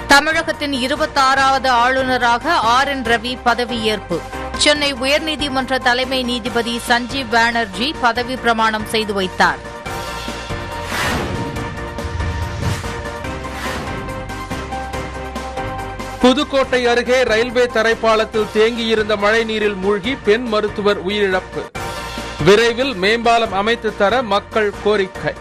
தமிழகத்தின் இருபத்தாறாவது ஆளுநராக R N Ravi பதவியேற்பு சென்னை உயர்நீதிமன்ற தலைமை நீதிபதி சஞ்சீவ் பானர்ஜி பதவி பிரமாணம் செய்து வைத்தார் புதுக்கோட்டை அருகே ரயில்வே தரைப்பாலத்தில் தேங்கியிருந்த மழைநீரில் மூழ்கி பெண் மருத்துவர் உயிரிழப்பு விரைவில் மேம்பாலம் அமைத்து தர மக்கள் கோரிக்கை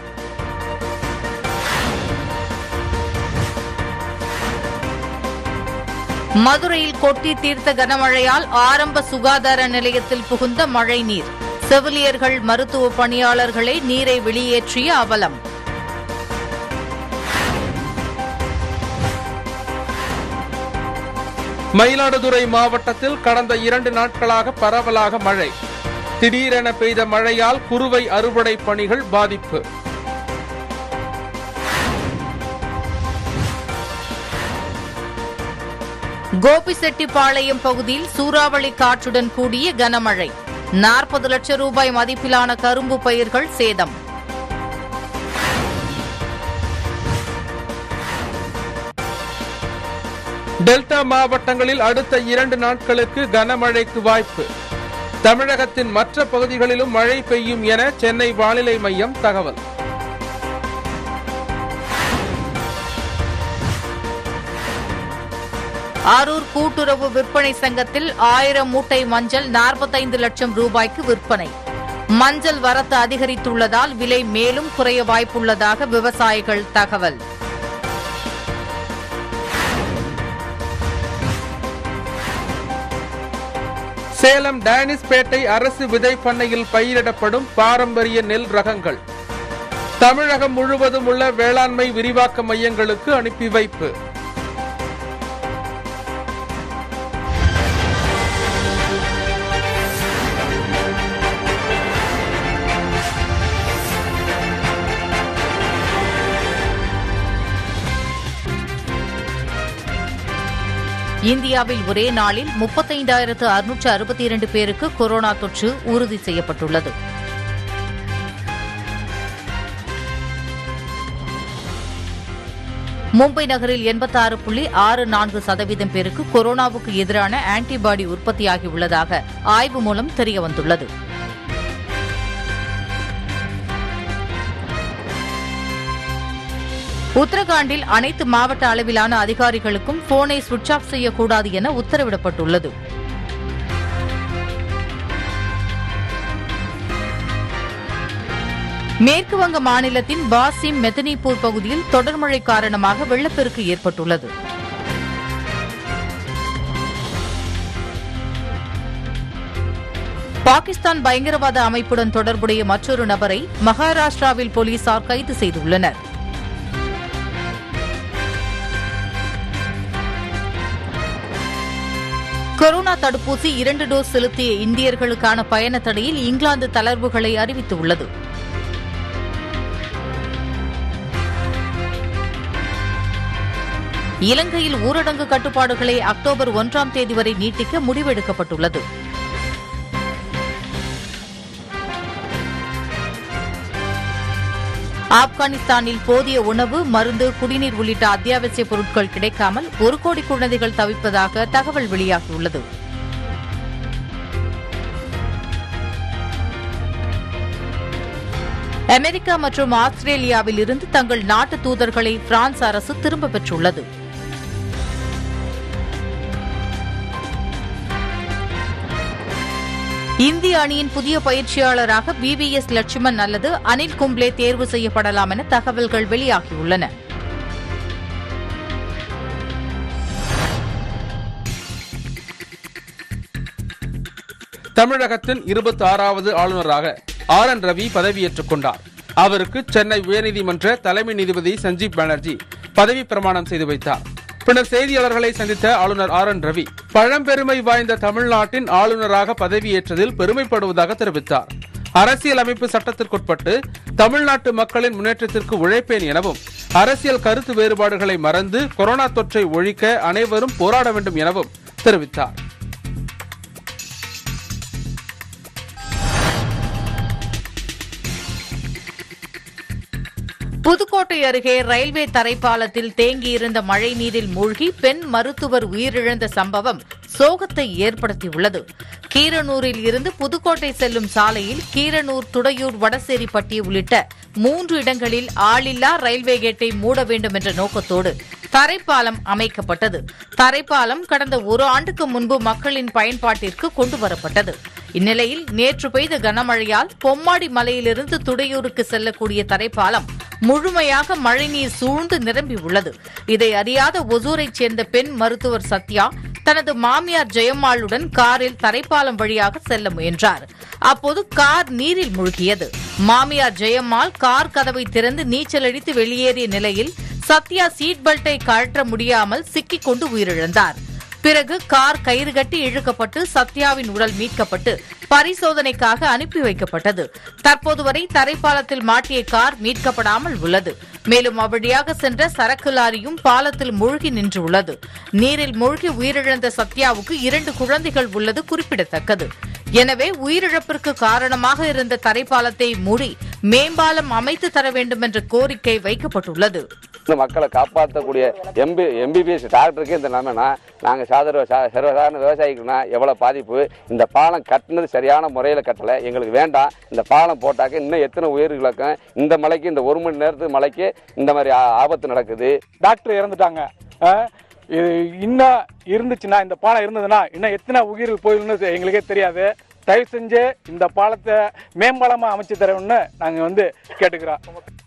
மதுரையில் கொட்டி தீர்த்த கனமழையால் ஆரம்ப சுகாதார நிலையத்தில் புகுந்த மழைநீர் செவிலியர்கள் மருத்துவ பணியாளர்களை நீரை வெளியேற்றிய அவலம் மயிலாடுதுறை மாவட்டத்தில் கடந்த இரண்டு நாட்களாக பரவலாக மழை திடீரென பெய்த மழையால் குறுவை அறுவடை பணிகள் பாதிப்பு கோபிசெட்டிப்பாளையம் பகுதியில் சூறாவளி காற்றுடன் கூடிய கனமழை நாற்பது லட்சம் ரூபாய் மதிப்பிலான கரும்பு பயிர்கள் சேதம் டெல்டா மாவட்டங்களில் அடுத்த இரண்டு நாட்களுக்கு கனமழைக்கு வாய்ப்பு தமிழகத்தின் மற்ற பகுதிகளிலும் மழை பெய்யும் என சென்னை வானிலை மையம் தகவல் அரூர் கூட்டுறவு விற்பனை சங்கத்தில் ஆயிரம் மூட்டை மஞ்சள் நாற்பத்தைந்து லட்சம் ரூபாய்க்கு விற்பனை மஞ்சள் வரத்து அதிகரித்துள்ளதால் விலை மேலும் குறைய வாய்ப்புள்ளதாக விவசாயிகள் தகவல் சேலம் டேனிஸ்பேட்டை அரசு விதை பண்ணையில் பயிரிடப்படும் பாரம்பரிய நெல் ரகங்கள் தமிழகம் முழுவதும் உள்ள வேளாண்மை விரிவாக்க மையங்களுக்கு அனுப்பி வைப்பு இந்தியாவில் ஒரே நாளில் முப்பத்தைந்தாயிரத்து அறுநூற்று அறுபத்தி இரண்டு பேருக்கு கொரோனா தொற்று உறுதி செய்யப்பட்டுள்ளது மும்பை நகரில் எண்பத்தாறு புள்ளி ஆறு நான்கு சதவீதம் பேருக்கு கொரோனாவுக்கு எதிரான ஆன்டிபாடி உற்பத்தியாகியுள்ளதாக ஆய்வு மூலம் தெரியவந்துள்ளது உத்தரகாண்டில் அனைத்து மாவட்ட அளவிலான அதிகாரிகளுக்கும் போனை சுவிட்ச் ஆஃப் செய்யக்கூடாது என உத்தரவிடப்பட்டுள்ளது மேற்குவங்க மாநிலத்தின் பாசிம் மெதினிபூர் பகுதியில் தொடர் மழை காரணமாக வெள்ளப்பெருக்கு ஏற்பட்டுள்ளது பாகிஸ்தான் பயங்கரவாத அமைப்புடன் தொடர்புடைய மற்றொரு நபரை மகாராஷ்டிராவில் போலீசார் கைது செய்துள்ளனர் கொரோனா தடுப்பூசி இரண்டு டோஸ் செலுத்திய இந்தியர்களுக்கான பயண தடையில் இங்கிலாந்து தளர்வுகளை அறிவித்துள்ளது இலங்கையில் ஊரடங்கு கட்டுப்பாடுகளை அக்டோபர் ஒன்றாம் தேதி வரை நீட்டிக்க முடிவெடுக்கப்பட்டுள்ளது ஆப்கானிஸ்தானில் போதிய உணவு மருந்து குடிநீர் உள்ளிட்ட அத்தியாவசிய பொருட்கள் கிடைக்காமல் ஒரு கோடி குழந்தைகள் தவிப்பதாக தகவல் வெளியாகியுள்ளது அமெரிக்கா மற்றும் ஆஸ்திரேலியாவில் இருந்து தங்கள் நாட்டு தூதர்களை பிரான்ஸ் அரசு திரும்பப் பெற்றுள்ளது இந்திய அணியின் புதிய பயிற்சியாளராக பிவிஎஸ் லட்சுமண் அல்லது அனில் கும்ப்ளே தேர்வு செய்யப்படலாம் என தகவல்கள் வெளியாகியுள்ளன தமிழகத்தின் இருபத்தி ஆறாவது ஆளுநராக ஆர் என் ரவி பதவியேற்றுக் கொண்டார் அவருக்கு சென்னை உயர்நீதிமன்ற தலைமை நீதிபதி சஞ்சீப் பானர்ஜி பதவி பிரமாணம் செய்து வைத்தார் பின்னர் செய்தியாளர்களை சந்தித்த ஆளுநர் ஆர் என் ரவி பழம்பெருமை வாய்ந்த தமிழ்நாட்டின் ஆளுநராக பதவியேற்றதில் பெருமைப்படுவதாக தெரிவித்தார் அரசியலமைப்பு சட்டத்திற்குட்பட்டு தமிழ்நாட்டு மக்களின் முன்னேற்றத்திற்கு உழைப்பேன் எனவும் அரசியல் கருத்து வேறுபாடுகளை மறந்து கொரோனா தொற்றை ஒழிக்க அனைவரும் போராட வேண்டும் எனவும் தெரிவித்தார் புதுக்கோட்டை அருகே ரயில்வே தரைப்பாலத்தில் தேங்கியிருந்த மழை நீரில் மூழ்கி பெண் மருத்துவர் உயிரிழந்த சம்பவம் சோகத்தை ஏற்படுத்தியுள்ளது கீரனூரில் இருந்து புதுக்கோட்டை செல்லும் சாலையில் கீரனூர் துடையூர் வடசேரிப்பட்டி உள்ளிட்ட மூன்று இடங்களில் ஆளில்லா ரயில்வே கேட்டை மூட வேண்டும் என்ற நோக்கத்தோடு தரைப்பாலம் அமைக்கப்பட்டது தரைப்பாலம் கடந்த ஒரு ஆண்டுக்கு முன்பு மக்களின் பயன்பாட்டிற்கு கொண்டுவரப்பட்டது இந்நிலையில் நேற்று பெய்த கனமழையால் பொம்மாடி மலையிலிருந்து துடையூருக்கு செல்லக்கூடிய தரைப்பாலம் முழுமையாக மழைநீர் சூழ்ந்து நிரம்பியுள்ளது இதை அறியாத ஒசூரைச் சேர்ந்த பெண் மருத்துவர் சத்யா தனது மாமியார் ஜெயம்மாளுடன் காரில் தரைப்பாலம் வழியாக செல்ல முயன்றார் அப்போது கார் நீரில் மூழ்கியது மாமியார் ஜெயம்மாள் கார் கதவை திறந்து நீச்சல் அடித்து வெளியேறிய நிலையில் சத்யா சீட் பெல்ட்டை கழற்ற முடியாமல் சிக்கிக் கொண்டு உயிரிழந்தார் பிறகு கார் கயிறு கட்டி இழுக்கப்பட்டு சத்யாவின் உடல் மீட்கப்பட்டு பரிசோதனைக்காக அனுப்பி வைக்கப்பட்டது தற்போது வரை தரைப்பாலத்தில் மாட்டிய கார் மீட்கப்படாமல் உள்ளது மேலும் அவ்வழியாக சென்ற சரக்கு லாரியும் பாலத்தில் மூழ்கி நின்றுள்ளது நீரில் மூழ்கி உயிரிழந்த சத்யாவுக்கு இரண்டு குழந்தைகள் உள்ளது குறிப்பிடத்தக்கது எனவே உயிரிழப்பிற்கு காரணமாக இருந்த தரைப்பாலத்தை மூடி மேம்பாலம் அமைத்து தர வேண்டும் என்ற கோரிக்கை வைக்கப்பட்டுள்ளது இந்த மக்களை காப்பாற்றக்கூடிய எம்பி எம்பிபிஎஸ் டாக்டருக்கு இந்த நிலைமைனா நாங்கள் சாதாரண சா- சர்வசாதாரண விவசாயிக்குனா எவ்வளோ பாதிப்பு இந்த பாலம் கட்டினது சரியான முறையில் கட்டலை எங்களுக்கு வேண்டாம் இந்த பாலம் போட்டாக்க இன்னும் எத்தனை உயிர் இழக்கும் இந்த மலைக்கு இந்த ஒரு மணி நேரத்துக்கு மலைக்கு இந்த மாதிரி ஆ- ஆபத்து நடக்குது டாக்டர் இறந்துட்டாங்க அஹ், இது இன்னும் இருந்துச்சுன்னா இந்த பாலம் இருந்ததுன்னா இன்னும் எத்தனை உயிர்கள் போயிருந்தது எங்களுக்கே தெரியாது தயவு செஞ்சு இந்த பாலத்தை மேம்பாலமா அமைச்சு தரணும்னு நாங்க வந்து கேட்டுக்கிறோம்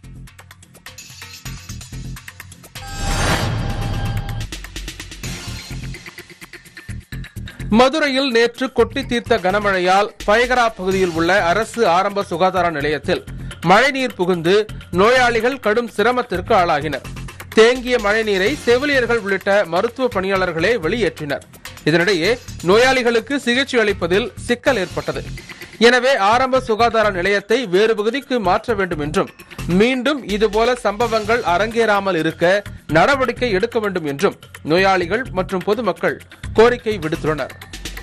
மதுரையில் நேற்று கொட்டி தீர்த்த கனமழையால் பயகரா பகுதியில் உள்ள அரசு ஆரம்ப சுகாதார நிலையத்தில் மழைநீர் புகுந்து நோயாளிகள் கடும் சிரமத்திற்கு ஆளாகினர் தேங்கிய மழைநீரை செவிலியர்கள் உள்ளிட்ட மருத்துவ பணியாளர்களே வெளியேற்றினர் இதனிடையே நோயாளிகளுக்கு சிகிச்சை அளிப்பதில் சிக்கல் ஏற்பட்டது எனவே ஆரம்ப சுகாதார நிலையத்தை வேறு பகுதிக்கு மாற்ற வேண்டும் என்றும் மீண்டும் இதுபோல சம்பவங்கள் அரங்கேறாமல் இருக்க நடவடிக்கை எடுக்க வேண்டும் என்றும் நோயாளிகள் மற்றும் பொதுமக்கள் கோரிக்கை விடுத்துள்ளனர்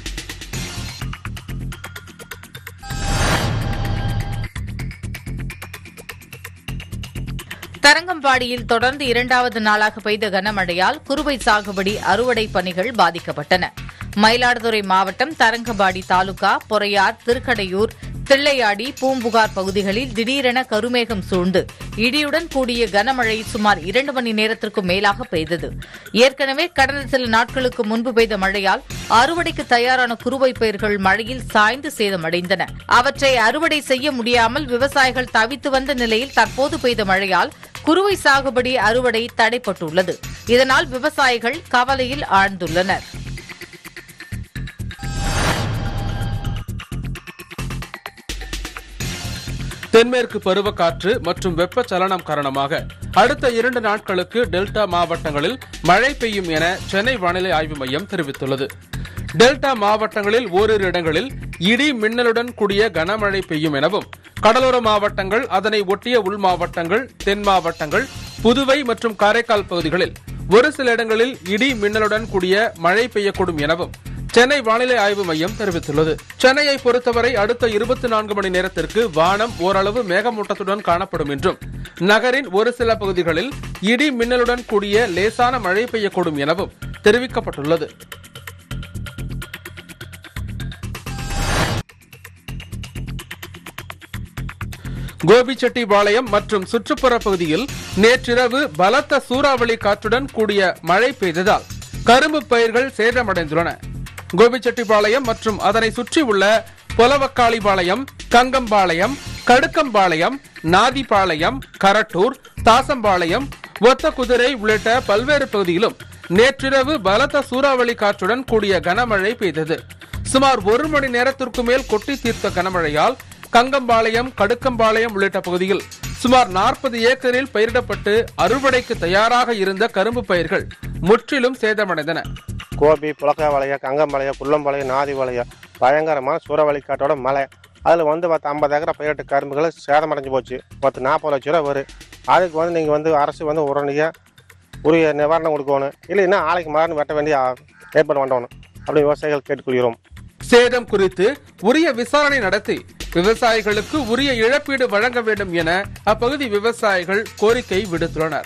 தரங்கம்பாடியில் தொடர்ந்து இரண்டாவது நாளாக பெய்த கனமழையால் குறுவை சாகுபடி அறுவடை பணிகள் பாதிக்கப்பட்டன மயிலாடுதுறை மாவட்டம் தரங்கம்பாடி தாலுகா பொறையார் திருக்கடையூர் தில்லையாடி பூம்புகார் பகுதிகளில் திடீரென கருமேகம் சூழ்ந்து இடியுடன் கூடிய கனமழை சுமார் இரண்டு மணி நேரத்திற்கும் மேலாக பெய்தது ஏற்கனவே கடந்த சில நாட்களுக்கு முன்பு பெய்த மழையால் அறுவடைக்கு தயாரான குறுவை பயிர்கள் மழையில் சாய்ந்து சேதமடைந்தன அவற்றை அறுவடை செய்ய முடியாமல் விவசாயிகள் தவித்து வந்த நிலையில் தற்போது பெய்த மழையால் குறுவை சாகுபடி அறுவடை தடைப்பட்டுள்ளது இதனால் விவசாயிகள் கவலையில் ஆழ்ந்துள்ளனர் தென்மேற்கு பருவக்காற்று மற்றும் வெப்பச்சலனம் காரணமாக அடுத்த இரண்டு நாட்களுக்கு டெல்டா மாவட்டங்களில் மழை பெய்யும் என சென்னை வானிலை ஆய்வு மையம் தெரிவித்துள்ளது டெல்டா மாவட்டங்களில் ஓரிரு இடங்களில் இடி மின்னலுடன் கூடிய கனமழை பெய்யும் எனவும் கடலோர மாவட்டங்கள் அதனை ஒட்டிய உள் மாவட்டங்கள் தென் மாவட்டங்கள் புதுவை மற்றும் காரைக்கால் பகுதிகளில் ஒரு சில இடங்களில் இடி மின்னலுடன் கூடிய மழை பெய்யக்கூடும் எனவும் சென்னை வானிலை ஆய்வு மையம் தெரிவித்துள்ளது சென்னையை பொறுத்தவரை அடுத்த இருபத்தி நான்கு மணி நேரத்திற்கு வானம் ஓரளவு மேகமூட்டத்துடன் காணப்படும் என்றும் நகரின் ஒரு சில பகுதிகளில் இடி மின்னலுடன் கூடிய லேசான மழை பெய்யக்கூடும் எனவும் தெரிவிக்கப்பட்டுள்ளது கோபிச்செட்டிபாளையம் மற்றும் சுற்றுப்புற பகுதியில் நேற்றிரவு பலத்த சூறாவளி காற்றுடன் கூடிய மழை பெய்ததால் கரும்பு பயிர்கள் சேதமடைந்துள்ளன கோபிச்செட்டிபாளையம் மற்றும் அதனை சுற்றியுள்ள பொலவக்காளிபாளையம் கங்கம்பாளையம் கடுக்கம்பாளையம் நாதிபாளையம் கரட்டூர் தாசம்பாளையம் ஒத்தக்குதிரை உள்ளிட்ட பல்வேறு பகுதியிலும் நேற்றிரவு பலத்த சூறாவளி காற்றுடன் கூடிய கனமழை பெய்தது சுமார் ஒரு மணி நேரத்திற்கு மேல் கொட்டி தீர்த்த கனமழையால் கங்கம்பாளையம் கடுக்கம்பாளையம் உள்ளிட்ட பகுதியில் சுமார் நாற்பது ஏக்கரில் பயிரிடப்பட்டு அறுவடைக்கு தயாராக இருந்த கரும்பு பயிர்கள் முற்றிலும் சேதமடைந்தன கோபி புலக்காபாளையம் கங்கம்பாளையம் குள்ளம்பாளையம் நாதிபாளையம் பயங்கரமான சூறாவளி காட்டோட மழை அதில் வந்து பத்து ஐம்பது ஏக்கரை பயிரிட்ட கரும்புகள் சேதமடைஞ்சு போச்சு பத்து நாற்பது லட்ச ரூபா வரும் அதுக்கு வந்து நீங்கள் வந்து அரசு வந்து உடனடியாக உரிய நிவாரணம் கொடுக்கணும் இல்லைன்னா ஆலைக்கு மரம் வெட்ட வேண்டிய ஆ- ஏற்பாடு பண்ணணும் அப்படி விவசாயிகள் கேட்டுக்கொள்கிறோம் சேதம் குறித்து உரிய விசாரணை நடத்தி விவசாயிகளுக்கு உரிய இழப்பீடு வழங்க வேண்டும் என அப்பகுதி விவசாயிகள் கோரிக்கை விடுத்துள்ளனர்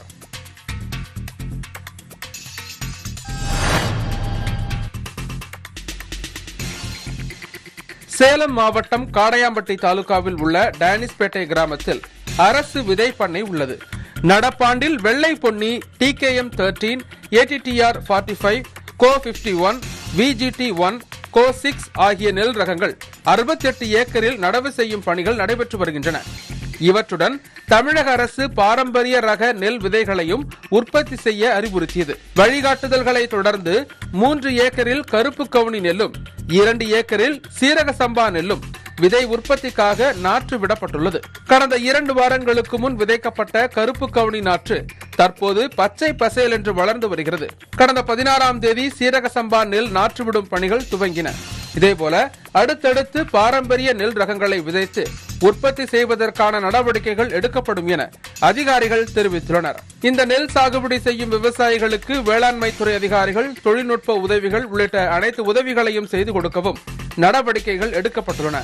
சேலம் மாவட்டம் காடையாம்பட்டி தாலுகாவில் உள்ள டேனிஸ்பேட்டை கிராமத்தில் அரசு விதை பண்ணை உள்ளது நடப்பாண்டில் வெள்ளை பொன்னி TKM thirteen ADTR forty five CO fifty one VGD one CO six ஆகிய நெல் ரகங்கள் அறுபத்தெட்டு ஏக்கரில் நடவு செய்யும் பணிகள் நடைபெற்று வருகின்றன இவற்றுடன் தமிழக அரசு பாரம்பரிய ரக நெல் விதைகளையும் உற்பத்தி செய்ய அறிவுறுத்தியது வழிகாட்டுதல்களை தொடர்ந்து மூன்று ஏக்கரில் கருப்பு கவுனி நெல்லும் இரண்டு ஏக்கரில் சீரக சம்பா நெல்லும் விதை உற்பத்திக்காக நாற்று விடப்பட்டுள்ளது கடந்த இரண்டு வாரங்களுக்கு முன் விதைக்கப்பட்ட கருப்பு கவுனி நாற்று தற்போது பச்சை பசேல் என்று வளர்ந்து வருகிறது கடந்த பதினாறாம் தேதி சீரக சம்பா நெல் நாற்றுவிடும் பணிகள் துவங்கின இதேபோல அடுத்தடுத்து பாரம்பரிய நெல் ரகங்களை விதைத்து உற்பத்தி செய்வதற்கான நடவடிக்கைகள் எடுக்கப்படும் என அதிகாரிகள் தெரிவித்துள்ளனர் இந்த நெல் சாகுபடி செய்யும் விவசாயிகளுக்கு வேளாண்மை துறை அதிகாரிகள் தொழில்நுட்ப உதவிகள் உள்ளிட்ட அனைத்து உதவிகளையும் செய்து கொடுக்கவும் நடவடிக்கைகள் எடுக்கப்பட்டுள்ளன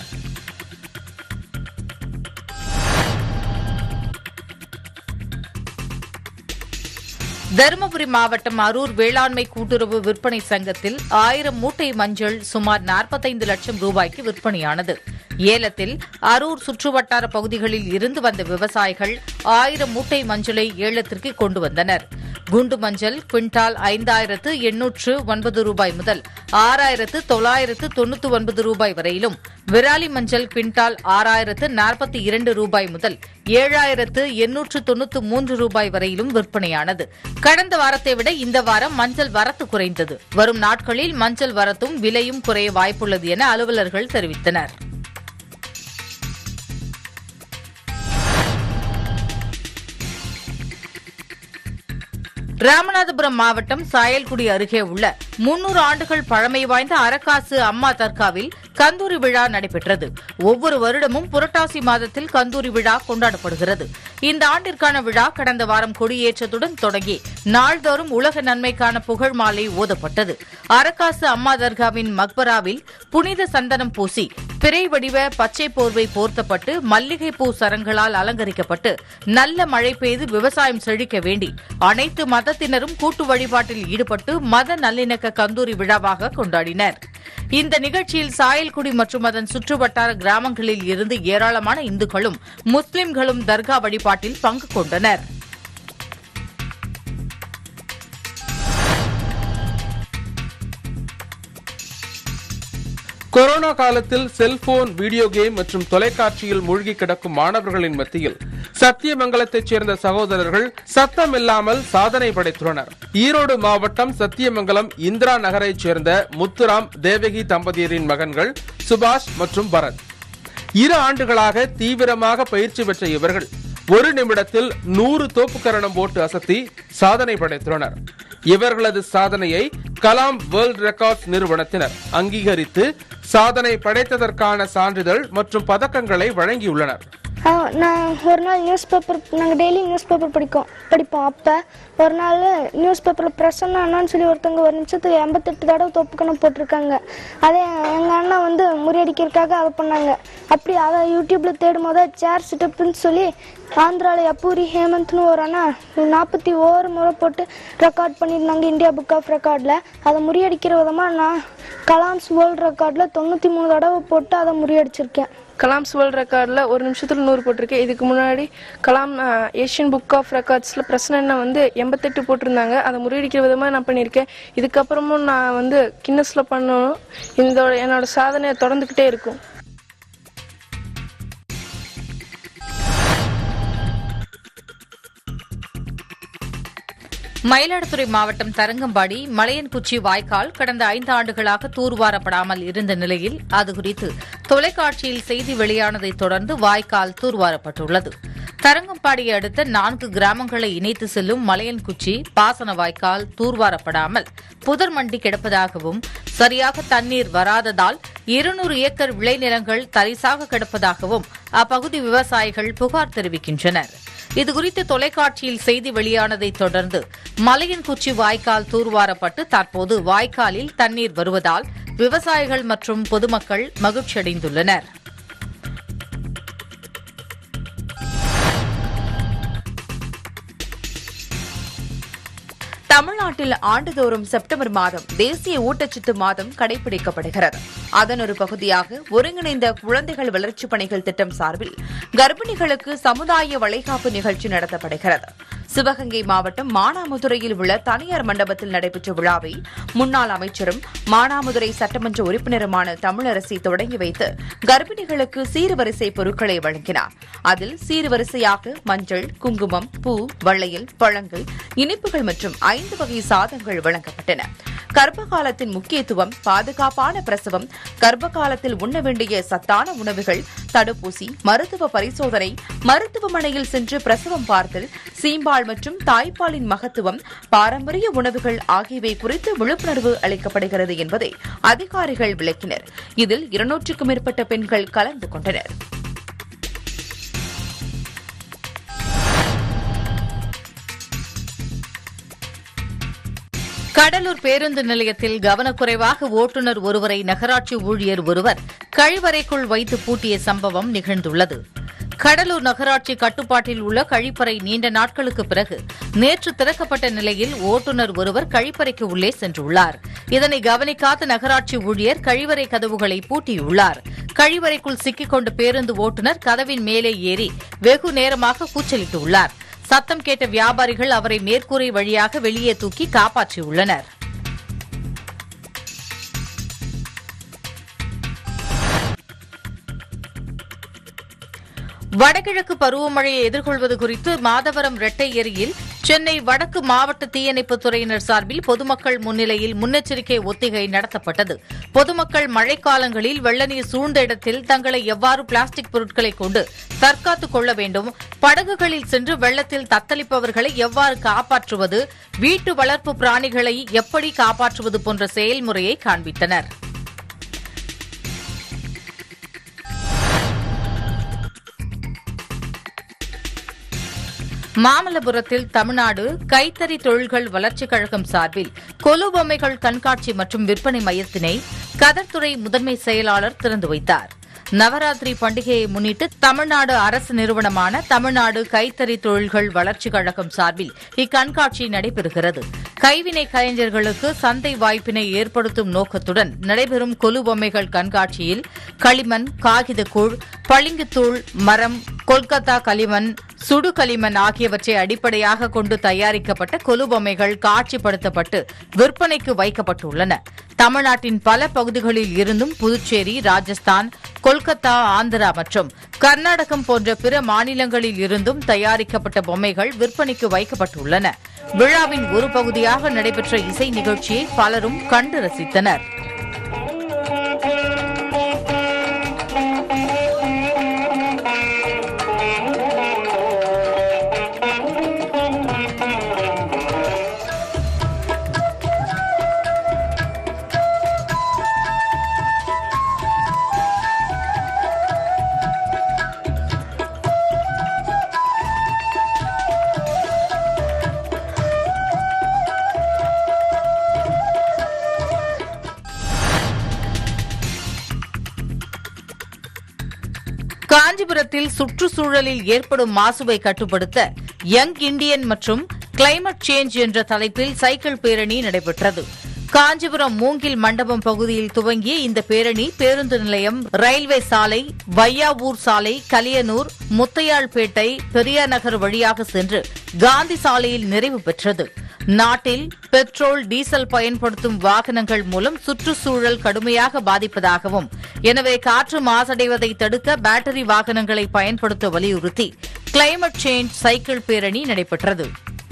தருமபுரி மாவட்டம் அரூர் வேளாண்மை கூட்டுறவு விற்பனை சங்கத்தில் ஆயிரம் மூட்டை மஞ்சள் சுமார் 45 லட்சம் ரூபாய்க்கு விற்பனையானது ஏலத்தில் அரூர் சுற்றுவட்டார பகுதிகளில் இருந்து வந்த விவசாயிகள் ஆயிரம் மூட்டை மஞ்சளை ஏலத்திற்கு கொண்டு வந்தனர் குண்டு மஞ்சள் குவிண்டால் ஐந்தாயிரத்து எண்ணூற்று ஒன்பது ரூபாய் முதல் ஆறாயிரத்து தொள்ளாயிரத்து தொண்ணூற்று ஒன்பது ரூபாய் வரையிலும் விராலி மஞ்சள் குவிண்டால் ஆறாயிரத்து நாற்பத்தி இரண்டு ரூபாய் முதல் ஏழாயிரத்து எண்ணூற்று தொண்ணூற்று மூன்று ரூபாய் வரையிலும் விற்பனையானது கடந்த வாரத்தை விட இந்த வாரம் மஞ்சள் வரத்து குறைந்தது வரும் நாட்களில் மஞ்சள் வரத்தும் விலையும் குறைய வாய்ப்புள்ளது என அலுவலர்கள் தெரிவித்தனர் ராமநாதபுரம் மாவட்டம் சாயல்குடி அருகே உள்ள முன்னூறு ஆண்டுகள் பழமை வாய்ந்த அரக்காசு அம்மா தர்காவில் கந்தூரி விழா நடைபெற்றது ஒவ்வொரு வருடமும் புரட்டாசி மாதத்தில் கந்தூரி விழா கொண்டாடப்படுகிறது இந்த ஆண்டிற்கான விழா கடந்த வாரம் கொடியேற்றத்துடன் தொடங்கி நாள்தோறும் உலக நன்மைக்கான புகழ் மாலை ஓதப்பட்டது அரக்காசு அம்மா தர்காவின் மக்பராவில் புனித சந்தனம் பூசி பிறை வடிவ பச்சை போர்வை போர்த்தப்பட்டு மல்லிகை பூ சரங்களால் அலங்கரிக்கப்பட்டு நல்ல மழை பெய்து விவசாயம் செழிக்க வேண்டி அனைத்து மதத்தினரும் கூட்டு வழிபாட்டில் ஈடுபட்டு மத நல்லிணக்க கந்தூரி விழாவாக கொண்டாடினர் இந்த நிகழ்ச்சியில் சாயல்குடி மற்றும் அதன் சுற்றுவட்டார கிராமங்களில் இருந்து ஏராளமான இந்துக்களும் முஸ்லிம்களும் தர்கா வழிபாட்டில் பங்கு கொண்டனர் கொரோனா காலத்தில் செல்போன் வீடியோ கேம் மற்றும் தொலைக்காட்சியில் மூழ்கி கிடக்கும் மாணவர்களின் மத்தியில் சத்தியமங்கலத்தைச் சேர்ந்த சகோதரர்கள் சத்தமில்லாமல் சாதனை படைத்துள்ளனர் ஈரோடு மாவட்டம் சத்தியமங்கலம் இந்திரா நகரைச் சேர்ந்த முத்துராம் தேவகி தம்பதியரின் மகன்கள் சுபாஷ் மற்றும் பரத் இரு ஆண்டுகளாக தீவிரமாக பயிற்சி பெற்ற இவர்கள் ஒரு நிமிடத்தில் நூறு தோப்புக்கரணம் போட்டு அசத்தி சாதனை படைத்துள்ளனர் இவர்களது சாதனையை கலாம் வேர்ல்ட் ரெக்கார்ட்ஸ் நிறுவனத்தினர் அங்கீகரித்து சாதனை படைத்ததற்கான சான்றிதழ் மற்றும் பதக்கங்களை வழங்கியுள்ளனர் ஆ, நான் ஒரு நாள் நியூஸ் பேப்பர் நாங்கள் டெய்லி நியூஸ் பேப்பர் படிக்கோம் படிப்போம் அப்போ ஒரு நாள் நியூஸ் பேப்பரில் பிரசன்னா அண்ணான்னு சொல்லி ஒருத்தவங்க ஒரு நிமிஷத்துக்கு எண்பத்தெட்டு தடவை தொப்புக்கணும் போட்டிருக்காங்க அதே எங்கள் அண்ணா வந்து முறியடிக்கிறதுக்காக அதை பண்ணாங்க அப்படி அதை யூடியூப்பில் தேடும் போது சேர் சிட்டப்புன்னு சொல்லி ஆந்திராவில் அப்பூரி ஹேமந்த்னு ஒரு அண்ணா நாற்பத்தி ஓரு முறை போட்டு ரெக்கார்ட் பண்ணியிருந்தாங்க இந்தியா புக் ஆஃப் ரெக்கார்டில் அதை முறியடிக்கிற விதமாக நான் கலாம்ஸ் வேர்ல்டு ரெக்கார்டில் தொண்ணூற்றி மூணு தடவை போட்டு அதை முறியடிச்சிருக்கேன் கலாம்ஸ் வேர்ல்ட் ரெக்கார்டில் ஒரு நிமிஷத்தில் நூறு போட்டிருக்கேன் இதுக்கு முன்னாடி கலாம் அஹ், ஏஷியன் புக் ஆஃப் ரெக்கார்ட்ஸில் பிரசன்னா வந்து எண்பத்தெட்டு போட்டிருந்தாங்க அதை முறியடிக்கிற விதமாக நான் பண்ணியிருக்கேன் இதுக்கப்புறமும் நான் வந்து கின்னஸில் பண்ணணும் இந்த என்னோட சாதனை தொடர்ந்துக்கிட்டே இருக்கும் மயிலாடுதுறை மாவட்டம் தரங்கம்பாடி மலையன்குச்சி வாய்க்கால் கடந்த ஐந்து ஆண்டுகளாக தூர்வாரப்படாமல் இருந்த நிலையில் அது குறித்து தொலைக்காட்சியில் செய்தி வெளியானதைத் தொடர்ந்து வாய்க்கால் தூர்வாரப்பட்டுள்ளது தரங்கம்பாடியை அடுத்த நான்கு கிராமங்களை இணைத்து செல்லும் மலையன்குச்சி பாசன வாய்க்கால் தூர்வாரப்படாமல் புதர் மண்டி கிடப்பதாகவும் சரியாக தண்ணீர் வராததால் இருநூறு ஏக்கர் விளைநிலங்கள் தரிசாக கிடப்பதாகவும் அப்பகுதி விவசாயிகள் புகார் தெரிவிக்கின்றனர் இதுகுறித்து தொலைக்காட்சியில் செய்தி வெளியானதைத் தொடர்ந்து மலையன்குச்சி வாய்க்கால் தூர்வாரப்பட்டு தற்போது வாய்க்காலில் தண்ணீர் வருவதால் விவசாயிகள் மற்றும் பொதுமக்கள் மகிழ்ச்சியடைந்துள்ளனர் தமிழ்நாட்டில் ஆண்டுதோறும் செப்டம்பர் மாதம் தேசிய ஊட்டச்சத்து மாதம் கடைபிடிக்கப்படுகிறது அதன் ஒரு பகுதியாக ஒருங்கிணைந்த குழந்தைகள் வளர்ச்சிப் பணிகள் திட்டம் சார்பில் கர்ப்பிணிகளுக்கு சமுதாய வளைகாப்பு நிகழ்ச்சி நடத்தப்படுகிறது சிவகங்கை மாவட்டம் மானாமதுரையில் உள்ள தனியார் மண்டபத்தில் நடைபெற்ற விழாவை முன்னாள் அமைச்சரும் மானாமதுரை சட்டமன்ற உறுப்பினருமான தமிழரசி தொடங்கி வைத்து கர்ப்பிணிகளுக்கு சீர்வரிசை பொருட்களை வழங்கினார் அதில் சீர்வரிசையாக மஞ்சள் குங்குமம் பூ வளையல் பழங்கள் இனிப்புகள் மற்றும் ஐந்து வகை சாதங்கள் வழங்கப்பட்டன கர்ப்ப காலத்தின் முக்கியத்துவம் பாதுகாப்பான பிரசவம் கர்ப்ப காலத்தில் உண்ண வேண்டிய சத்தான உணவுகள் தடுப்பூசி மருத்துவ பரிசோதனை மருத்துவமனையில் சென்று பிரசவம் பார்த்தல் சீம்பால் மற்றும் தாய்ப்பாலின் மகத்துவம் பாரம்பரிய உணவுகள் ஆகியவை குறித்து விழிப்புணர்வு அளிக்கப்படுகிறது என்பதை அதிகாரிகள் விளக்கினர் இதில் இருநூற்றுக்கும் மேற்பட்ட பெண்கள் கலந்து கொண்டனர் கடலூர் பேருந்து நிலையத்தில் கவனக்குறைவாக ஓட்டுநர் ஒருவரை நகராட்சி ஊழியர் ஒருவர் கழிவறைக்குள் வைத்து பூட்டிய சம்பவம் நிகழ்ந்துள்ளது கடலூர் நகராட்சி கட்டுப்பாட்டில் உள்ள கழிப்பறை நீண்ட நாட்களுக்கு பிறகு நேற்று திறக்கப்பட்ட நிலையில் ஓட்டுநர் ஒருவர் கழிப்பறைக்கு உள்ளே சென்றுள்ளார் இதனை கவனிக்காத நகராட்சி ஊழியர் கழிவறை கதவுகளை பூட்டியுள்ளார் கழிவறைக்குள் சிக்கிக்கொண்ட பேருந்து ஓட்டுநர் கதவின் மேலே ஏறி வெகு நேரமாக கூச்சலிட்டுள்ளார் சத்தம் கேட்ட வியாபாரிகள் அவரை மேற்கூரை வழியாக வெளியே தூக்கி காப்பாற்றியுள்ளனர் வடகிழக்கு பருவமழையை எதிர்கொள்வது குறித்து மாதவரம் ரெட்டை ஏரியில் சென்னை வடக்கு மாவட்ட தீயணைப்புத் துறையினர் சார்பில் பொதுமக்கள் முன்னிலையில் முன்னெச்சரிக்கை ஒத்திகை நடத்தப்பட்டது பொதுமக்கள் மழைக்காலங்களில் வெள்ளநீர் சூழ்ந்த இடத்தில் தங்களை எவ்வாறு பிளாஸ்டிக் பொருட்களை கொண்டு தற்காத்துக் கொள்ள வேண்டும் படகுகளில் சென்று வெள்ளத்தில் தத்தளிப்பவர்களை எவ்வாறு காப்பாற்றுவது வீட்டு வளர்ப்பு பிராணிகளை எப்படி காப்பாற்றுவது போன்ற செயல்முறையை காண்பித்தனா் மாமல்லபுரத்தில் தமிழ்நாடு கைத்தறி தொழில்கள் வளர்ச்சிக் கழகம் சார்பில் கொலு பொம்மைகள் கண்காட்சி மற்றும் விற்பனை மையத்தினை கதர்துறை முதன்மை செயலாளர் திறந்து வைத்தார் நவராத்திரி பண்டிகையை முன்னிட்டு தமிழ்நாடு அரசு நிறுவனமான தமிழ்நாடு கைத்தறி தொழில்கள் வளர்ச்சிக் கழகம் சார்பில் இக்கண்காட்சி நடைபெறுகிறது கைவினை கலைஞர்களுக்கு சந்தை வாய்ப்பினை ஏற்படுத்தும் நோக்கத்துடன் நடைபெறும் கொலு பொம்மைகள் கண்காட்சியில் களிமண் காகிதக்கூழ் பளிங்குத்தூள் மரம் கொல்கத்தா களிமண் சுடு களிமண் ஆகியவற்றை அடிப்படையாக கொண்டு தயாரிக்கப்பட்ட கொலு பொம்மைகள் காட்சிப்படுத்தப்பட்டு விற்பனைக்கு வைக்கப்பட்டுள்ளன தமிழ்நாட்டின் பல பகுதிகளில் இருந்தும் புதுச்சேரி ராஜஸ்தான் கொல்கத்தா ஆந்திரா மற்றும் கர்நாடகம் போன்ற பிற மாநிலங்களில் இருந்தும் தயாரிக்கப்பட்ட பொம்மைகள் விற்பனைக்கு வைக்கப்பட்டுள்ளன விழாவின் ஒரு பகுதியாக நடைபெற்ற இசை நிகழ்ச்சியை பலரும் கண்டு ரசித்தனர் காஞ்சிபுரத்தில் சுற்றுச்சூழலில் ஏற்படும் மாசுவை கட்டுப்படுத்த யங் இந்தியன் மற்றும் கிளைமேட் சேஞ்ச் என்ற தலைப்பில் சைக்கிள் பேரணி நடைபெற்றது காஞ்சிபுரம் மூங்கில் மண்டபம் பகுதியில் துவங்கிய இந்த பேரணி பேருந்து நிலையம் ரயில்வே சாலை வையாவூர் சாலை கலியனூர் முத்தையாள்பேட்டை பெரியார் நகர் வழியாக சென்று காந்தி சாலையில் நிறைவு பெற்றது நாட்டில் பெட்ரோல் டீசல் பயன்படுத்தும் வாகனங்கள் மூலம் சுற்றுச்சூழல் கடுமையாக பாதிப்பதாகவும் எனவே காற்று மாசடைவதை தடுக்க பேட்டரி வாகனங்களை பயன்படுத்த வலியுறுத்தி கிளைமேட் சேஞ்ச் சைக்கிள் பேரணி நடைபெற்றது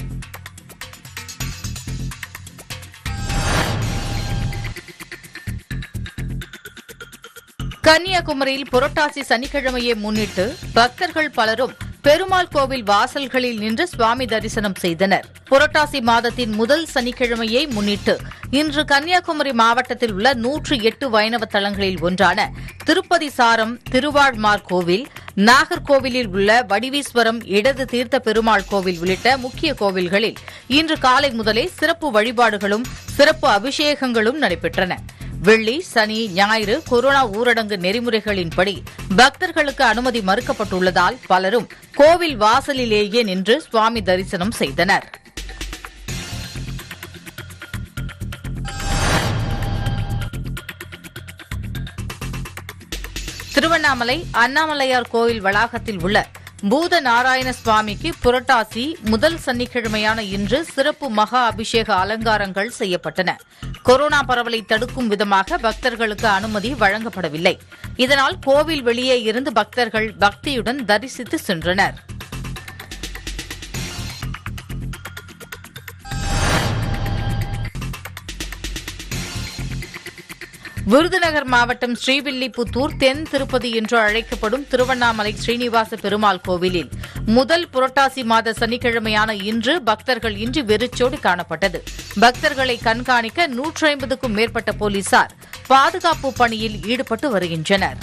கன்னியாகுமரியில் புரட்டாசி சனிக்கிழமையை முன்னிட்டு பக்தர்கள் பலரும் பெருமாள் கோவில் வாசல்களில் நின்று சுவாமி தரிசனம் செய்தனர் புரட்டாசி மாதத்தின் முதல் சனிக்கிழமையை முன்னிட்டு இன்று கன்னியாகுமரி மாவட்டத்தில் உள்ள நூற்று எட்டு வைணவ தலங்களில் ஒன்றான திருப்பதி சாரம் திருவாழ்மார் கோவில் நாகர்கோவிலில் உள்ள வடிவீஸ்வரம் இடது தீர்த்த பெருமாள் கோவில் உள்ளிட்ட முக்கிய கோவில்களில் இன்று காலை முதலே சிறப்பு வழிபாடுகளும் சிறப்பு அபிஷேகங்களும் நடைபெற்றன வெள்ளி சனி ஞாயிறு கொரோனா ஊரடங்கு நெறிமுறைகளின்படி பக்தர்களுக்கு அனுமதி மறுக்கப்பட்டுள்ளதால் பலரும் கோவில் வாசலிலேயே நின்று சுவாமி தரிசனம் செய்தனர் திருவண்ணாமலை அண்ணாமலையார் கோயில் வளாகத்தில் உள்ள பூத நாராயண சுவாமிக்கு புரட்டாசி முதல் சனிக்கிழமையான இன்று சிறப்பு மகா அபிஷேக அலங்காரங்கள் செய்யப்பட்டன கொரோனா பரவலை தடுக்கும் விதமாக பக்தர்களுக்கு அனுமதி வழங்கப்படவில்லை இதனால் கோவில் வெளியே இருந்து பக்தர்கள் பக்தியுடன் தரிசித்து சென்றனர் விருதுநகர் மாவட்டம் ஸ்ரீவில்லிபுத்தூர் தென் திருப்பதி என்று அழைக்கப்படும் திருவண்ணாமலை ஸ்ரீனிவாச பெருமாள் கோவிலில் முதல் புரட்டாசி மாத சனிக்கிழமையான இன்று பக்தர்கள் இன்றி வெறிச்சோடு காணப்பட்டது பக்தர்களை கண்காணிக்க நூற்றி ஐம்பதுக்கும் மேற்பட்ட போலீசார் பாதுகாப்பு பணியில் ஈடுபட்டு வருகின்றனர்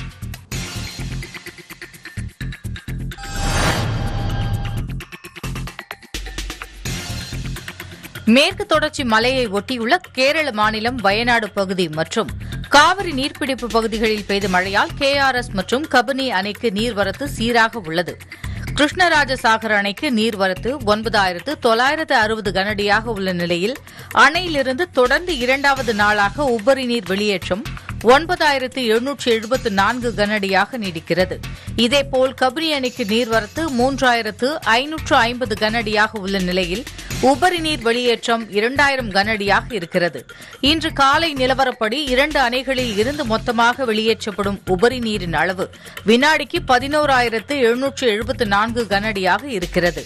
மேற்கு தொடர்ச்சி மலையை ஒட்டியுள்ள கேரள மாநிலம் வயநாடு பகுதி மற்றும் காவிரி நீர்பிடிப்பு பகுதிகளில் பெய்த மழையால் கேஆர்எஸ் மற்றும் கபினி அணைக்கு நீர்வரத்து சீராக உள்ளது கிருஷ்ணராஜசாகர் அணைக்கு நீர்வரத்து ஒன்பதாயிரத்து தொள்ளாயிரத்து அறுபது கனடியாக உள்ள நிலையில் அணையிலிருந்து தொடர்ந்து இரண்டாவது நாளாக உபரி நீர் வெளியேற்றம் ஒன்பதாயிரத்து எழுநூற்று எழுபத்து நான்கு கனஅடியாக நீடிக்கிறது இதேபோல் கபினி அணைக்கு நீர்வரத்து மூன்றாயிரத்து ஐநூற்று ஐம்பது கனஅடியாக உள்ள நிலையில் உபரி நீர் வெளியேற்றம் இரண்டாயிரம் கனஅடியாக இருக்கிறது இன்று காலை நிலவரப்படி இரண்டு அணைகளில் இருந்து மொத்தமாக வெளியேற்றப்படும் உபரி நீரின் அளவு வினாடிக்கு பதினோராயிரத்து எழுநூற்று எழுபத்து நான்கு கனஅடியாக இருக்கிறது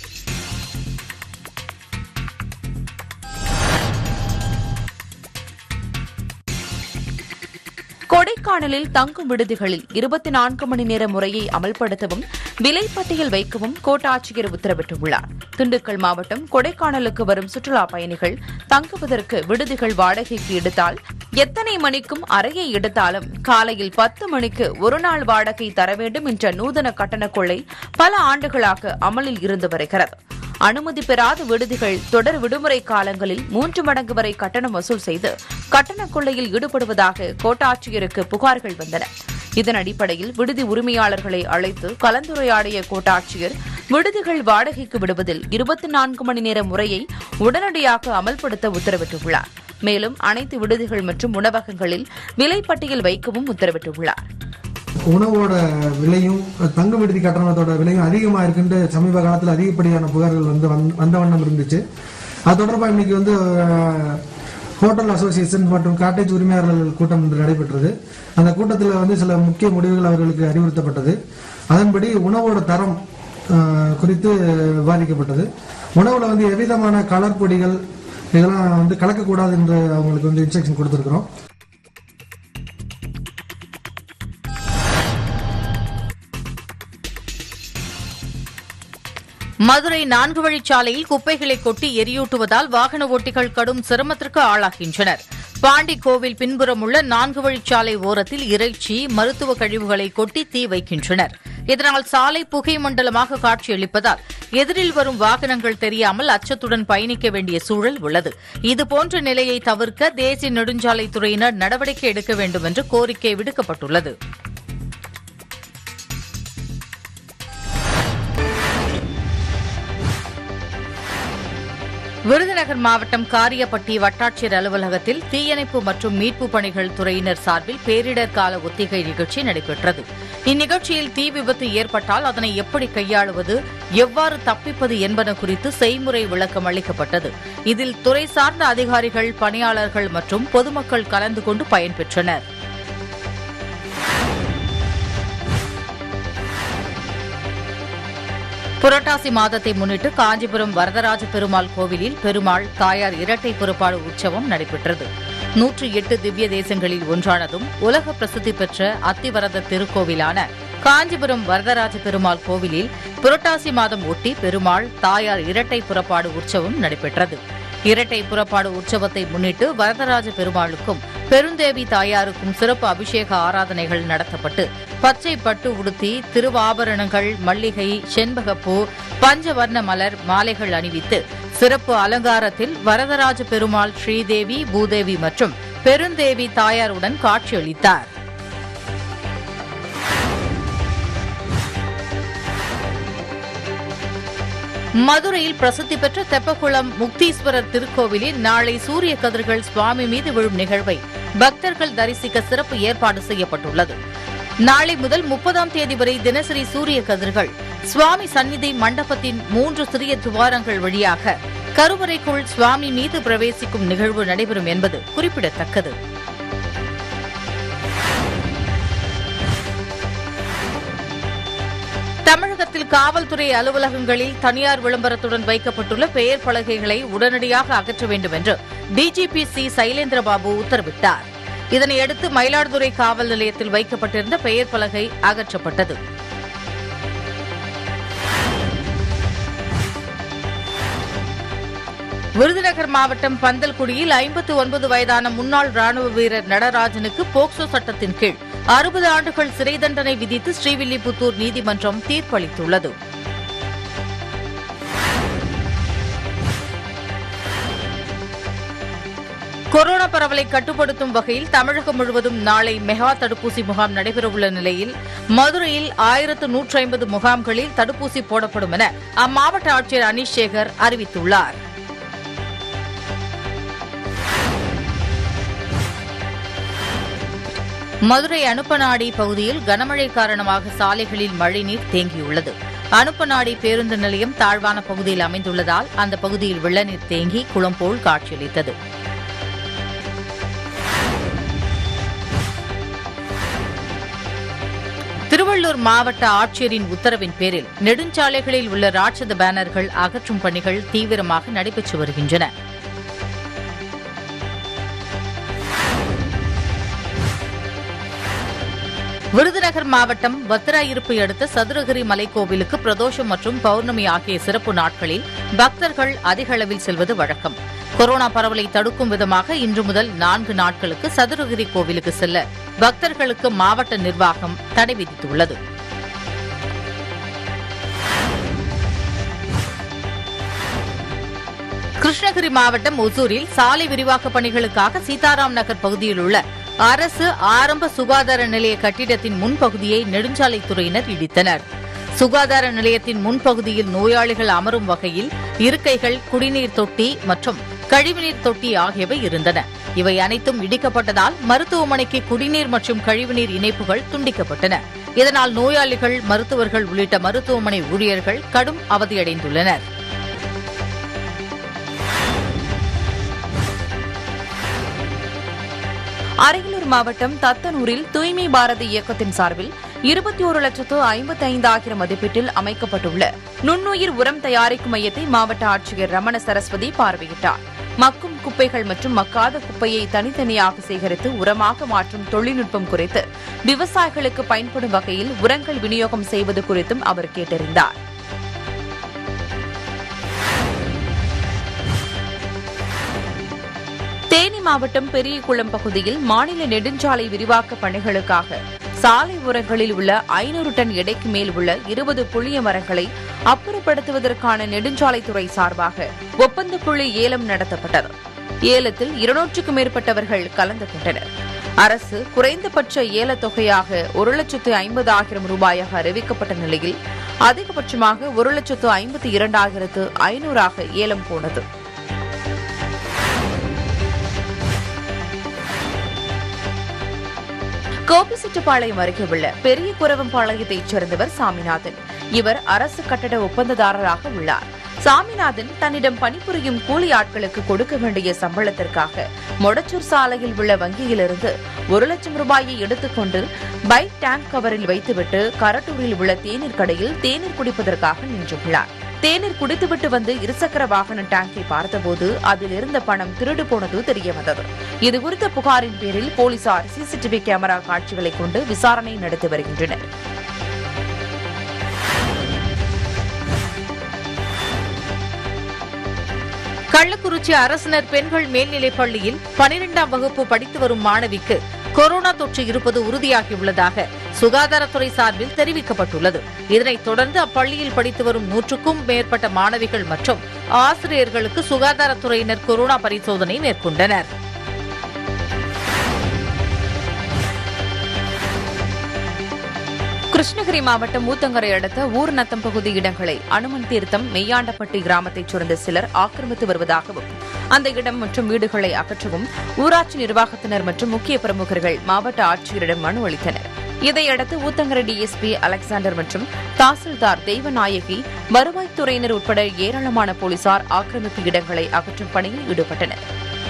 கொடைக்கானலில் தங்கும் விடுதிகளில் இருபத்தி நான்கு மணி நேர முறையை அமல்படுத்தவும் விலைப்பட்டியல் வைக்கவும் கோட்டாட்சியர் உத்தரவிட்டுள்ளார் திண்டுக்கல் மாவட்டம் கொடைக்கானலுக்கு வரும் சுற்றுலா பயணிகள் தங்குவதற்கு விடுதிகள் வாடகைக்கு எடுத்தால் எத்தனை மணிக்கும் அறையை எடுத்தாலும் காலையில் பத்து மணிக்கு ஒரு நாள் வாடகை தர வேண்டும் என்ற நூதன கட்டணக் கொள்ளை பல ஆண்டுகளாக அமலில் இருந்து வருகிறது அனுமதி பெறாத விடுதிகள் தொடர் விடுமுறை காலங்களில் மூன்று மடங்கு வரை கட்டணம் வசூல் செய்து கட்டணக் கொள்ளையில் ஈடுபடுவதாக கோட்டாட்சியருக்கு புகார்கள் வந்தன இதன் அடிப்படையில் விடுதி உரிமையாளர்களை அழைத்து கலந்துரையாடிய கோட்டாட்சியர் விடுதிகள் வாடகைக்கு விடுவதில் இருபத்தி நான்கு மணி நேர முறையை உடனடியாக அமல்படுத்த உத்தரவிட்டுள்ளார் மேலும் அனைத்து விடுதிகள் மற்றும் உணவகங்களில் விலைப்பட்டியல் வைக்கவும் உத்தரவிட்டுள்ளார் உணவோட விலையும் தங்கு விடுதி கட்டணத்தோட விலையும் அதிகமாக இருக்குன்ட்டு சமீப காலத்தில் அதிகப்படியான புகார்கள் வந்து வந்த- வந்த வண்ணம் இருந்துச்சு அது தொடர்பாக இன்னைக்கு வந்து அஹ், ஹோட்டல் அசோசியேஷன் மற்றும் காட்டேஜ் உரிமையாளர்கள் கூட்டம் இன்று நடைபெற்றது அந்த கூட்டத்தில் வந்து சில முக்கிய முடிவுகள் அவர்களுக்கு அறிவுறுத்தப்பட்டது அதன்படி உணவோட தரம் அஹ், குறித்து விவாதிக்கப்பட்டது உணவுல வந்து எவ்விதமான கலர் பொடிகள் இதெல்லாம் வந்து கலக்கக்கூடாது என்று அவங்களுக்கு வந்து இன்ஸ்ட்ரக்ஷன் கொடுத்துருக்குறோம் மதுரை நான்கு வழிச்சாலையில் குப்பைகளை கொட்டி எரியூட்டுவதால் வாகன ஓட்டிகள் கடும் சிரமத்திற்கு ஆளாகின்றனர் பாண்டி கோவில் பின்புறம் உள்ள நான்கு வழிச்சாலை ஓரத்தில் இறைச்சி மருத்துவ கழிவுகளை கொட்டி தீ வைக்கின்றனர் இதனால் சாலை புகை மண்டலமாக காட்சியளிப்பதால் எதிரில் வரும் வாகனங்கள் தெரியாமல் அச்சத்துடன் பயணிக்க வேண்டிய சூழல் உள்ளது இதுபோன்ற நிலையை தவிர்க்க தேசிய நெடுஞ்சாலைத்துறையினர் நடவடிக்கை எடுக்க வேண்டும் என்று கோரிக்கை விடுக்கப்பட்டுள்ளது விருதுநகர் மாவட்டம் காரியப்பட்டி வட்டாட்சியர் அலுவலகத்தில் தீயணைப்பு மற்றும் மீட்பு பணிகள் துறையினர் சார்பில் பேரிடர் கால ஒத்திகை நிகழ்ச்சி நடைபெற்றது இந்நிகழ்ச்சியில் தீ விபத்து ஏற்பட்டால் அதனை எப்படி கையாளுவது எவ்வாறு தப்பிப்பது என்பன குறித்து செய்முறை விளக்கம் அளிக்கப்பட்டது இதில் துறை சார்ந்த அதிகாரிகள் பணியாளர்கள் மற்றும் பொதுமக்கள் கலந்து கொண்டு பயன்பெற்றனர் புரட்டாசி மாதத்தை முன்னிட்டு காஞ்சிபுரம் வரதராஜ பெருமாள் கோவிலில் பெருமாள் தாயார் இரட்டை புறப்பாடு உற்சவம் நடைபெற்றது நூற்றி எட்டு திவ்ய தேசங்களில் ஒன்றானதும் உலக பிரசித்தி பெற்ற அத்திவரத திருக்கோவிலான காஞ்சிபுரம் வரதராஜ பெருமாள் கோவிலில் புரட்டாசி மாதம் ஒட்டி பெருமாள் தாயார் இரட்டை புறப்பாடு உற்சவம் நடைபெற்றது இரட்டை புறப்பாடு உற்சவத்தை முன்னிட்டு வரதராஜ பெருமாளுக்கும் பெருந்தேவி தாயாருக்கும் சிறப்பு அபிஷேக ஆராதனைகள் நடத்தப்பட்டு பச்சை பட்டு உடுத்தி திருவாபரணங்கள் மல்லிகை செண்பகப்பூ பஞ்சவர்ண மலர் மாலைகள் அணிவித்து சிறப்பு அலங்காரத்தில் வரதராஜ பெருமாள் ஸ்ரீதேவி பூதேவி மற்றும் பெருந்தேவி தாயாருடன் காட்சியளித்தார் மதுரையில் பிரசித்தி பெற்ற தெப்பக்குளம் முக்தீஸ்வரர் திருக்கோவிலில் நாளை சூரிய கதிர்கள் சுவாமி மீது விழும் நிகழ்வை பக்தர்கள் தரிசிக்க சிறப்பு ஏற்பாடு செய்யப்பட்டுள்ளது நாளை முதல் முப்பதாம் தேதி வரை தினசரி சூரிய கதிர்கள் சுவாமி சந்நிதி மண்டபத்தின் மூன்று சிறிய துவாரங்கள் வழியாக கருவறைக்குள் சுவாமி மீது பிரவேசிக்கும் நிகழ்வு நடைபெறும் என்பது குறிப்பிடத்தக்கது தமிழகத்தில் காவல்துறை அலுவலகங்களில் தனியார் விளம்பரத்துடன் வைக்கப்பட்டுள்ள பெயர் பலகைகளை உடனடியாக அகற்ற வேண்டும் என்று டிஜிபி சி சைலேந்திரபாபு உத்தரவிட்டார் இதனையடுத்து மயிலாடுதுறை காவல் நிலையத்தில் வைக்கப்பட்டிருந்த பெயர் பலகை அகற்றப்பட்டது விருதுநகர் மாவட்டம் பந்தல்குடியில் ஐம்பத்து ஒன்பது வயதான முன்னாள் ராணுவ வீரர் நடராஜனுக்கு போக்சோ சட்டத்தின் கீழ் அறுபது ஆண்டுகள் சிறை தண்டனை விதித்து ஸ்ரீவில்லிபுத்தூர் நீதிமன்றம் தீர்ப்பளித்துள்ளது கொரோனா பரவலை கட்டுப்படுத்தும் வகையில் தமிழகம் முழுவதும் நாளை மெகா தடுப்பூசி முகாம் நடைபெறவுள்ள நிலையில் மதுரையில் ஆயிரத்து நூற்றி ஐம்பது முகாம்களில் தடுப்பூசி போடப்படும் என அம்மாவட்ட ஆட்சியர் அனீஷ் சேகர் அறிவித்துள்ளார் மதுரை அனுப்பநாடி பகுதியில் கனமழை காரணமாக சாலைகளில் மழைநீர் தேங்கியுள்ளது அனுப்பநாடி பேருந்து நிலையம் தாழ்வான பகுதியில் அமைந்துள்ளதால் அந்த பகுதியில் வெள்ளநீர் தேங்கி குளம் போல் காட்சியளித்தது திருவள்ளூர் மாவட்ட ஆட்சியரின் உத்தரவின் பேரில் நெடுஞ்சாலைகளில் உள்ள ராட்சத பேனர்கள் அகற்றும் பணிகள் தீவிரமாக நடைபெற்று வருகின்றன விருதுநகர் மாவட்டம் பத்திராயிருப்பை அடுத்த சதுரகிரி மலைக்கோவிலுக்கு பிரதோஷம் மற்றும் பௌர்ணமி ஆகிய சிறப்பு நாட்களில் பக்தர்கள் அதிக அளவில் செல்வது வழக்கம் கொரோனா பரவலை தடுக்கும் விதமாக இன்று முதல் நான்கு நாட்களுக்கு சதுரகிரி கோவிலுக்கு செல்ல பக்தர்களுக்கு மாவட்ட நிர்வாகம் தடை விதித்துள்ளது கிருஷ்ணகிரி மாவட்டம் ஒசூரில் சாலை விரிவாக்கப் பணிகளுக்காக சீதாராம் நகர் பகுதியில் உள்ள அரசு ஆரம்ப சுகாதார நிலைய கட்டிடத்தின் முன்பகுதியை நெடுஞ்சாலைத்துறையினர் இடித்தனர் சுகாதார நிலையத்தின் முன்பகுதியில் நோயாளிகள் அமரும் வகையில் இருக்கைகள் குடிநீர் தொட்டி மற்றும் கழிவுநீர் தொட்டி ஆகியவை இருந்தன இவை அனைத்தும் இடிக்கப்பட்டதால் மருத்துவமனைக்கு குடிநீர் மற்றும் கழிவுநீர் இணைப்புகள் துண்டிக்கப்பட்டன இதனால் நோயாளிகள் மருத்துவர்கள் உள்ளிட்ட மருத்துவமனை ஊழியர்கள் கடும் அவதியடைந்துள்ளனர் அரியலூர் மாவட்டம் தத்தனூரில் தூய்மை பாரதி இயக்கத்தின் சார்பில் இருபத்தி ஒரு லட்சத்து ஐம்பத்தி ஐந்தாயிரம் மதிப்பீட்டில் அமைக்கப்பட்டுள்ள நுண்ணுயிர் உரம் தயாரிக்கும் மையத்தை மாவட்ட ஆட்சியர் ரமண சரஸ்வதி பார்வையிட்டார் மக்கும் குப்பைகள் மற்றும் மக்காத குப்பையை தனித்தனியாக சேகரித்து உரமாக மாற்றும் தொழில்நுட்பம் குறித்து விவசாயிகளுக்கு பயன்படும் வகையில் உரங்கள் விநியோகம் செய்வது குறித்தும் அவர் கேட்டறிந்தார் தேனி மாவட்டம் பெரியகுளம் பகுதியில் மாநில நெடுஞ்சாலை விரிவாக்க பணிகளுக்காக சாலை ஓரங்களில் உள்ள ஐநூறு டன் எடைக்கு மேல் உள்ள இருபது புளிய மரங்களை அப்புறப்படுத்துவதற்கான நெடுஞ்சாலைத்துறை சார்பாக ஒப்பந்த புள்ளி ஏலம் நடத்தப்பட்டது ஏலத்தில் இருநூற்றுக்கும் மேற்பட்டவர்கள் கலந்து கொண்டனர் அரசு குறைந்தபட்ச ஏலத் தொகையாக ஒரு லட்சத்து ஐம்பது ஆயிரம் ரூபாயாக அறிவிக்கப்பட்ட நிலையில் அதிகபட்சமாக ஒரு லட்சத்து ஐம்பத்தி இரண்டாயிரத்து ஐநூறாக ஏலம் போனது கோபிச்செட்டிப்பாளையம் அருகே உள்ள பெரிய குரவம்பாளையத்தைச் சேர்ந்தவர் சாமிநாதன் இவர் அரசு கட்டட ஒப்பந்ததாரராக உள்ளார் சாமிநாதன் தன்னிடம் பணிபுரியும் கூலி ஆட்களுக்கு கொடுக்க வேண்டிய சம்பளத்திற்காக மொடச்சூர் சாலையில் உள்ள வங்கியிலிருந்து ஒரு லட்சம் ரூபாயை எடுத்துக்கொண்டு பைக் டேங்க் கவரில் வைத்துவிட்டு கரட்டூரில் உள்ள தேநீர் கடையில் தேநீர் குடிப்பதற்காக நின்றுள்ளார் தேநீர் குடித்துவிட்டு வந்து இருசக்கர வாகன டேங்கை பார்த்தபோது அதில் இருந்த பணம் திருடு போனது தெரியவந்தது இதுகுறித்த புகாரின் பேரில் போலீசார் சிசிடிவி கேமரா காட்சிகளை கொண்டு விசாரணை நடத்தி வருகின்றனர் கள்ளக்குறிச்சி அரசினர் பெண்கள் மேல்நிலைப் பள்ளியில் பனிரெண்டாம் வகுப்பு படித்து வரும் மாணவிக்கு கொரோனா தொற்று இருப்பது உறுதியாகியுள்ளதாக சுகாதாரத்துறை சார்பில் தெரிவிக்கப்பட்டுள்ளது இதனைத் தொடர்ந்து அப்பள்ளியில் படித்து வரும் நூற்றுக்கும் மேற்பட்ட மாணவிகள் மற்றும் ஆசிரியர்களுக்கு சுகாதாரத்துறையினர் கொரோனா பரிசோதனை மேற்கொண்டனர் கிருஷ்ணகிரி மாவட்டம் ஊத்தங்கரை அடுத்த ஊர்நத்தம் பகுதி இடங்களை அனுமன் தீர்த்தம் மெய்யாண்டப்பட்டி கிராமத்தைச் சேர்ந்த சிலர் ஆக்கிரமித்து வருவதாகவும் அந்த இடம் மற்றும் வீடுகளை அகற்றவும் ஊராட்சி நிர்வாகத்தினர் மற்றும் முக்கிய பிரமுகர்கள் மாவட்ட ஆட்சியரிடம் மனு அளித்தனர் இதையடுத்து ஊத்தங்கர டிஎஸ்பி அலெக்சாண்டர் மற்றும் தாசில்தார் தெய்வநாயகி வருவாய்த்துறையினர் உட்பட ஏராளமான போலீசார் ஆக்கிரமிப்பு இடங்களை அகற்றும் பணியில் ஈடுபட்டனர்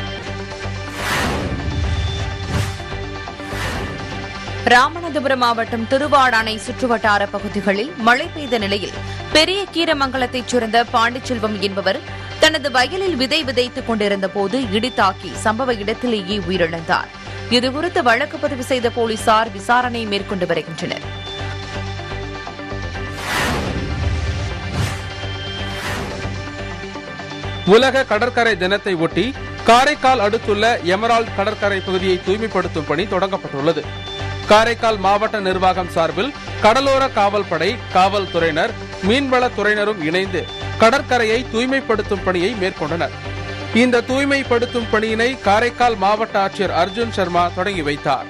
ராமநாதபுரம் மாவட்டம் திருவாடானை சுற்றுவட்டார பகுதிகளில் மழை பெய்த நிலையில் பெரிய கீரமங்கலத்தைச் சேர்ந்த பாண்டிச்செல்வம் என்பவர் தனது வயலில் விதை விதைத்துக் கொண்டிருந்த போது இடித்தாக்கி சம்பவ இடத்திலேயே உயிரிழந்தார் இதுகுறித்து வழக்கு பதிவு செய்த போலீசார் விசாரணை மேற்கொண்டு வருகின்றனர் உலக கடற்கரை தினத்தை ஒட்டி காரைக்கால் அடுத்துள்ள எமரால்ட் கடற்கரை பகுதியை தூய்மைப்படுத்தும் பணி தொடங்கப்பட்டுள்ளது காரைக்கால் மாவட்ட நிர்வாகம் சார்பில் கடலோர காவல்படை காவல்துறையினர் மீன்வளத்துறையினரும் இணைந்து கடற்கரையை தூய்மைப்படுத்தும் பணியை மேற்கொண்டனர் இந்த தூய்மைப்படுத்தும் பணியினை காரைக்கால் மாவட்ட ஆட்சியர் அர்ஜுன் சர்மா தொடங்கி வைத்தார்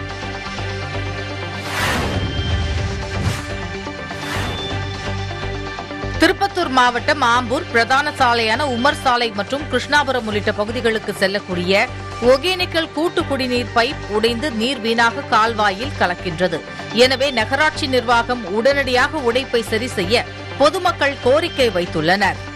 திருப்பத்தூர் மாவட்டம் ஆம்பூர் பிரதான சாலையான உமர் சாலை மற்றும் கிருஷ்ணாபுரம் உள்ளிட்ட பகுதிகளுக்கு செல்லக்கூடிய ஒகேனக்கல் கூட்டு குடிநீர் பைப் உடைந்து நீர் வீணாக கால்வாயில் கலக்கின்றது எனவே நகராட்சி நிர்வாகம் உடனடியாக உடைப்பை சரி செய்ய பொதுமக்கள் கோரிக்கை வைத்துள்ளனர்